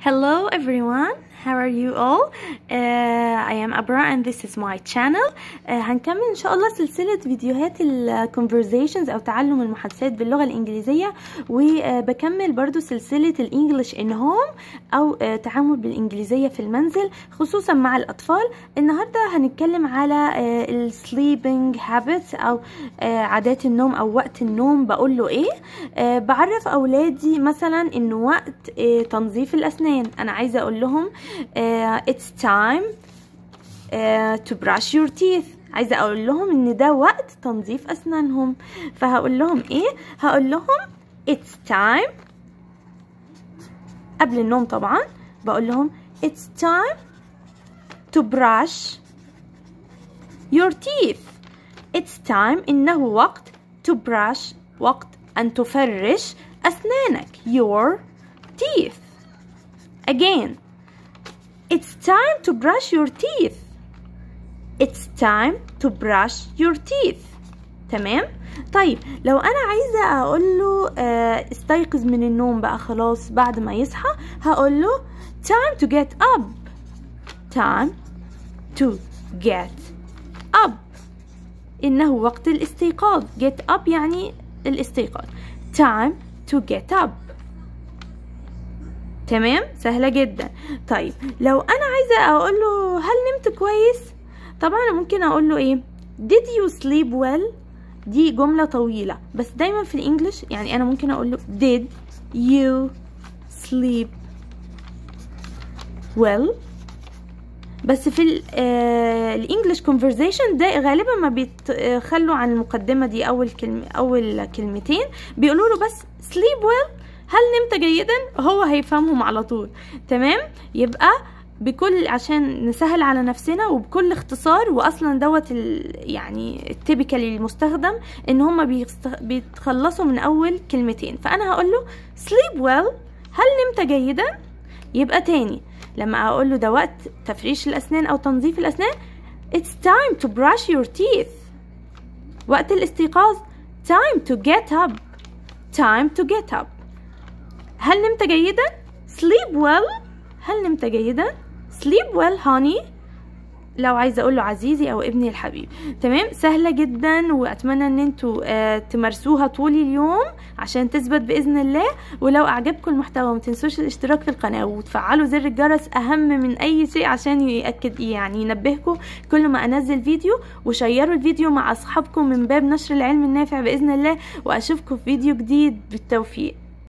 Hello everyone, how are you all? Uh, I am Abra and this is my channel. Uh, هنكمل إن شاء الله سلسلة فيديوهات ال conversations أو تعلم المحادثات باللغة الإنجليزية وبكمل برضو سلسلة الإنجليش in home أو uh, تعامل بالإنجليزية في المنزل خصوصا مع الأطفال. النهاردة هنتكلم على uh, ال sleeping habits أو uh, عادات النوم أو وقت النوم بقول له إيه. uh, بعرف أولادي مثلا إنه وقت uh, تنظيف الأسنان أنا عايزة أقول لهم uh, it's time uh, to brush your teeth عايزة أقول لهم إن ده وقت تنظيف أسنانهم فهقول لهم إيه هقول لهم it's time قبل النوم طبعا بقول لهم it's time to brush your teeth it's time إنه وقت to brush وقت أن تفرش أسنانك your teeth again it's time to brush your teeth it's time to brush your teeth تمام طيب لو انا عايزه اقول له آه استيقظ من النوم بقى خلاص بعد ما يصحى هقول له time to get up time to get up انه وقت الاستيقاظ get up يعني الاستيقاظ time to get up تمام سهله جدا طيب لو انا عايزه اقول له هل نمت كويس طبعا انا ممكن اقول له ايه did you sleep well دي جمله طويله بس دايما في الانجليش يعني انا ممكن اقول له did you sleep well بس في الانجليش كونفرزيشن ده غالبا ما بيتخلوا عن المقدمه دي اول كلمه اول كلمتين بيقولوا له بس sleep well هل نمت جيدا هو هيفهمهم على طول تمام يبقى بكل عشان نسهل على نفسنا وبكل اختصار واصلا دوت يعني التيبيكالي المستخدم ان هما بيخست... بيتخلصوا من اول كلمتين فانا هقول له sleep well هل نمت جيدا يبقى تاني لما اقول له ده وقت تفريش الاسنان او تنظيف الاسنان it's time to brush your teeth وقت الاستيقاظ time to get up time to get up هل نمت جيدا sleep well هل نمت جيدا sleep well honey لو عايزه اقول له عزيزي او ابني الحبيب تمام سهله جدا واتمنى ان انتوا آه تمارسوها طول اليوم عشان تثبت باذن الله ولو اعجبكم المحتوى ما تنسوش الاشتراك في القناه وتفعلوا زر الجرس اهم من اي شيء عشان ياكد يعني ينبهكم كل ما انزل فيديو وشيروا الفيديو مع اصحابكم من باب نشر العلم النافع باذن الله واشوفكم في فيديو جديد بالتوفيق